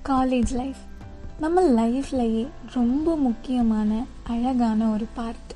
college life நம்ம லைஃப்லையே ரொம்ப முக்கியமான அழகான ஒரு பார்ட்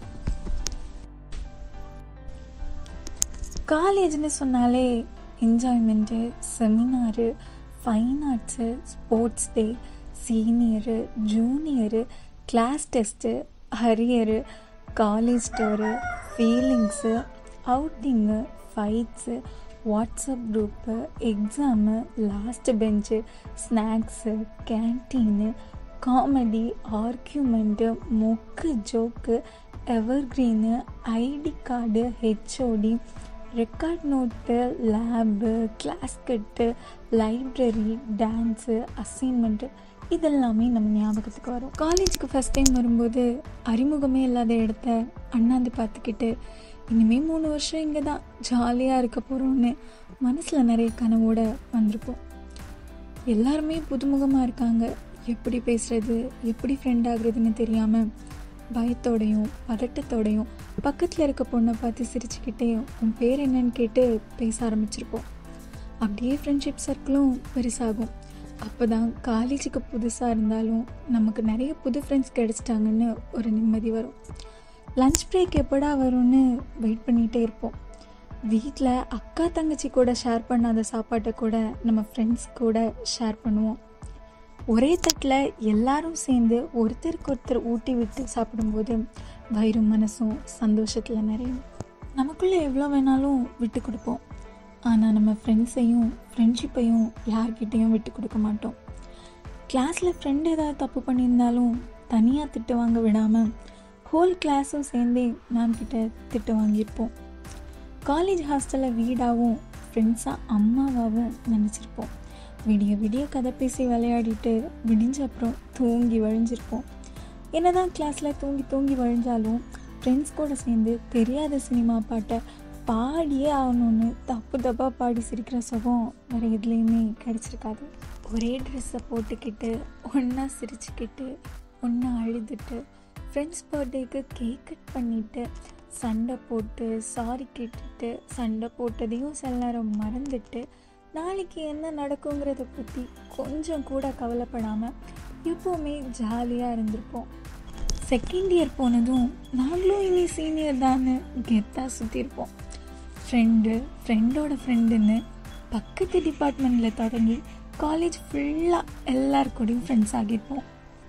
காலேஜ்னு சொன்னாலே enjoyment seminar fine arts sports day senior junior class test ஹரியரு college tour feelings outing fights WhatsApp group exam last bench snacks canteen comedy argument மொக்கு joke evergreen ID card HOD record note lab class cut library dance assignment இதெல்லாமே நம்ம ஞாபகத்துக்கு வரும் காலேஜுக்கு first time வரும்போது அறிமுகமே இல்லாத இடத்த அண்ணாந்து பார்த்துக்கிட்டு இனிமேல் மூணு வருஷம் இங்கே தான் ஜாலியாக இருக்க போகிறோன்னு மனசில் நிறைய கனவோட வந்திருப்போம் எல்லாருமே புதுமுகமாக இருக்காங்க எப்படி பேசுகிறது எப்படி ஃப்ரெண்ட் ஆகுறதுன்னு தெரியாமல் பயத்தோடையும் பதட்டத்தோடையும் பக்கத்தில் இருக்க பொண்ணை பார்த்து சிரிச்சுக்கிட்டே உன் பேர் என்னன்னு கேட்டு பேச ஆரம்பிச்சிருப்போம் அப்படியே ஃப்ரெண்ட்ஷிப் சர்க்கிளும் பெருசாகும் அப்போ தான் காலேஜுக்கு புதுசாக இருந்தாலும் நமக்கு நிறைய புது ஃப்ரெண்ட்ஸ் கிடச்சிட்டாங்கன்னு ஒரு நிம்மதி வரும் லஞ்ச் பிரேக் எப்படா வரும்னு வெயிட் பண்ணிகிட்டே இருப்போம் வீட்டில் அக்கா தங்கச்சி கூட ஷேர் பண்ணாத சாப்பாட்டை கூட நம்ம ஃப்ரெண்ட்ஸ் கூட ஷேர் பண்ணுவோம் ஒரே தட்டில் எல்லாரும் சேர்ந்து ஒருத்தருக்கு ஒருத்தர் ஊட்டி விட்டு சாப்பிடும்போது வயிறும் மனசும் சந்தோஷத்தில் நிறையும் நமக்குள்ளே எவ்வளோ வேணாலும் விட்டு கொடுப்போம் ஆனால் நம்ம ஃப்ரெண்ட்ஸையும் ஃப்ரெண்ட்ஷிப்பையும் யார்கிட்டேயும் விட்டு கொடுக்க மாட்டோம் கிளாஸில் ஃப்ரெண்டு ஏதாவது தப்பு பண்ணியிருந்தாலும் தனியாக திட்டு வாங்க விடாமல் ஹோல் கிளாஸும் சேர்ந்தே மேம் கிட்ட திட்டு வாங்கியிருப்போம் காலேஜ் ஹாஸ்டலில் வீடாகவும் ஃப்ரெண்ட்ஸாக அம்மாவாகவும் நினச்சிருப்போம் விடிய விடிய கதை பேசி விளையாடிட்டு விடிஞ்ச அப்புறம் தூங்கி வழிஞ்சிருப்போம் என்னதான் கிளாஸில் தூங்கி தூங்கி வழிஞ்சாலும் ஃப்ரெண்ட்ஸ் கூட சேர்ந்து தெரியாத சினிமா பாட்டை பாடியே ஆகணும்னு தப்பு தப்பாக பாடி சிரிக்கிற சுகம் வேறு எதுலேயுமே கிடச்சிருக்காது ஒரே ட்ரெஸ்ஸை போட்டுக்கிட்டு ஒன்றா சிரிச்சுக்கிட்டு ஒன்றா அழுதுட்டு ஃப்ரெண்ட்ஸ் பர்த்டேக்கு கேக் கட் பண்ணிவிட்டு சண்டை போட்டு சாரி கேட்டுட்டு சண்டை போட்டதையும் சில நேரம் மறந்துட்டு நாளைக்கு என்ன நடக்குங்கிறத பற்றி கொஞ்சம் கூட கவலைப்படாமல் எப்போவுமே ஜாலியாக இருந்திருப்போம் செகண்ட் இயர் போனதும் நாங்களும் இனி சீனியர் தான்னு கெத்தாக சுற்றிருப்போம் ஃப்ரெண்டு ஃப்ரெண்டோட ஃப்ரெண்டுன்னு பக்கத்து டிபார்ட்மெண்ட்டில் தொடங்கி காலேஜ் ஃபுல்லாக எல்லார் கூடயும் ஃப்ரெண்ட்ஸ் ஆகியிருப்போம்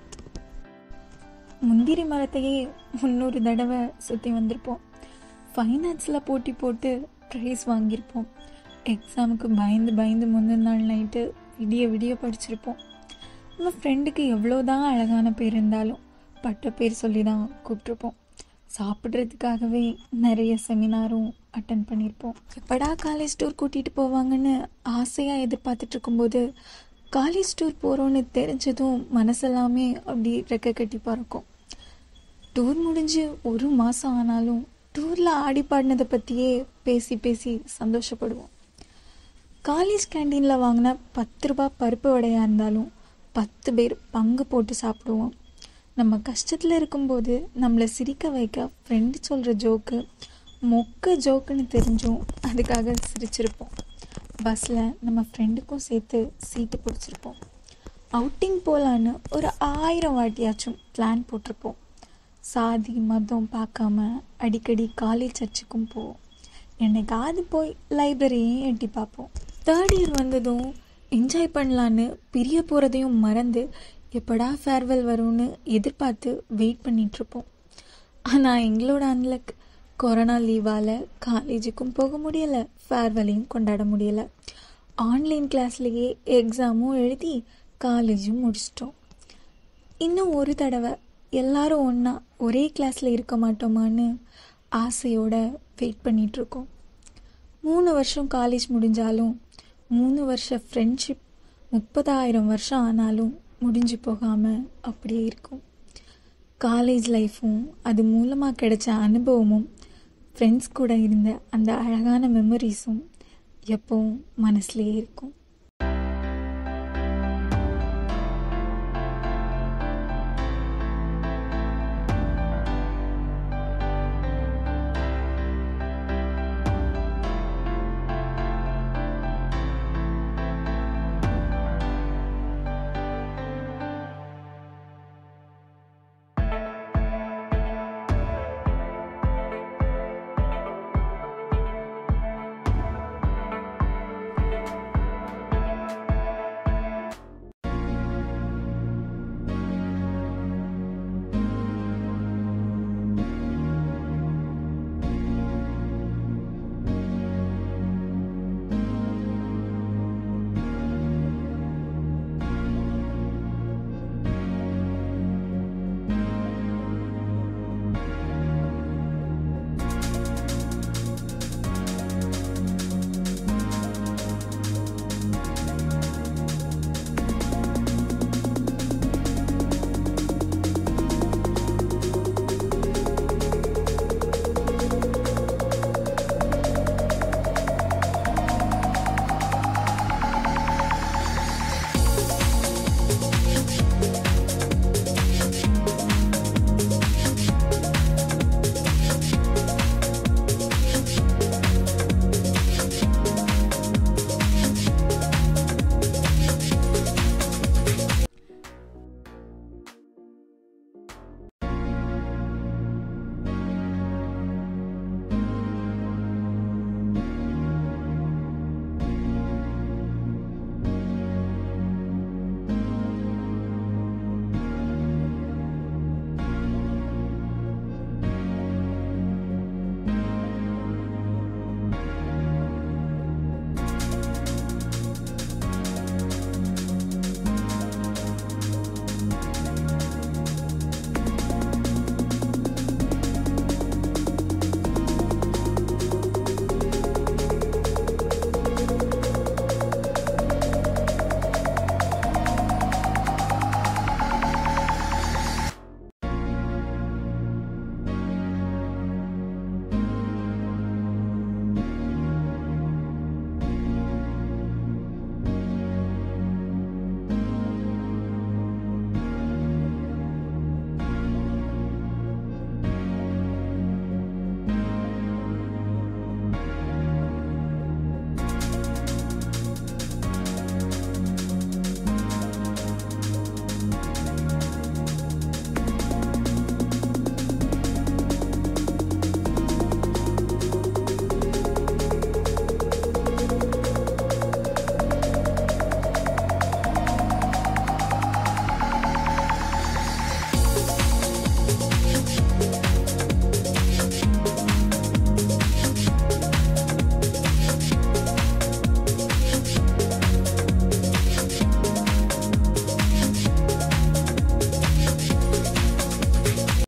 முந்திரி மரத்தையே முந்நூறு தடவை சுற்றி வந்திருப்போம் ஃபைனான்ஸில் போட்டி போட்டு ப்ரைஸ் வாங்கியிருப்போம் எக்ஸாமுக்கு பயந்து பயந்து முந்தின நாள் நைட்டு விடிய விடிய படிச்சிருப்போம் நம்ம ஃப்ரெண்டுக்கு எவ்வளோதான் அழகான பேர் இருந்தாலும் பட்ட பேர் சொல்லி தான் கூப்பிட்ருப்போம் சாப்பிட்றதுக்காகவே நிறைய செமினாரும் அட்டன் பண்ணியிருப்போம் எப்படா காலேஜ் டூர் கூட்டிகிட்டு போவாங்கன்னு ஆசையாக எதிர்பார்த்துட்டு இருக்கும்போது காலேஜ் டூர் போகிறோன்னு தெரிஞ்சதும் மனசெல்லாமே அப்படி ரெக்க கட்டி பறக்கும் டூர் முடிஞ்சு ஒரு மாதம் ஆனாலும் டூரில் ஆடி பாடினதை பற்றியே பேசி பேசி சந்தோஷப்படுவோம் காலேஜ் கேண்டீனில் வாங்கின பத்து ரூபா பருப்பு வடையாக இருந்தாலும் பத்து பேர் பங்கு போட்டு சாப்பிடுவோம் நம்ம கஷ்டத்தில் இருக்கும்போது நம்மளை சிரிக்க வைக்க ஃப்ரெண்டு சொல்கிற ஜோக்கு மொக்க ஜோக்குன்னு தெரிஞ்சும் அதுக்காக சிரிச்சிருப்போம் பஸ்ஸில் நம்ம ஃப்ரெண்டுக்கும் சேர்த்து சீட்டு பிடிச்சிருப்போம் அவுட்டிங் போகலான்னு ஒரு ஆயிரம் வாட்டியாச்சும் பிளான் போட்டிருப்போம் சாதி மதம் பார்க்காம அடிக்கடி காலேஜ் சர்ச்சுக்கும் போவோம் என்னைக்காவது போய் லைப்ரரியையும் எட்டி பார்ப்போம் தேர்ட் இயர் வந்ததும் என்ஜாய் பண்ணலான்னு பிரிய போகிறதையும் மறந்து எப்படா ஃபேர்வெல் வரும்னு எதிர்பார்த்து வெயிட் பண்ணிகிட்ருப்போம் ஆனால் எங்களோட அன்லக் கொரோனா லீவால் காலேஜுக்கும் போக முடியலை ஃபேர்வெல்லையும் கொண்டாட முடியலை ஆன்லைன் கிளாஸ்லேயே எக்ஸாமும் எழுதி காலேஜும் முடிச்சிட்டோம் இன்னும் ஒரு தடவை எல்லாரும் ஒன்றா ஒரே கிளாஸில் இருக்க மாட்டோமான்னு ஆசையோட வெயிட் பண்ணிகிட்ருக்கோம் மூணு வருஷம் காலேஜ் முடிஞ்சாலும் மூணு வருஷ ஃப்ரெண்ட்ஷிப் முப்பதாயிரம் வருஷம் ஆனாலும் முடிஞ்சு போகாமல் அப்படியே இருக்கும் காலேஜ் லைஃப்பும் அது மூலமாக கிடைச்ச அனுபவமும் ஃப்ரெண்ட்ஸ் கூட இருந்த அந்த அழகான மெமரிஸும் எப்பவும் மனசுலேயே இருக்கும்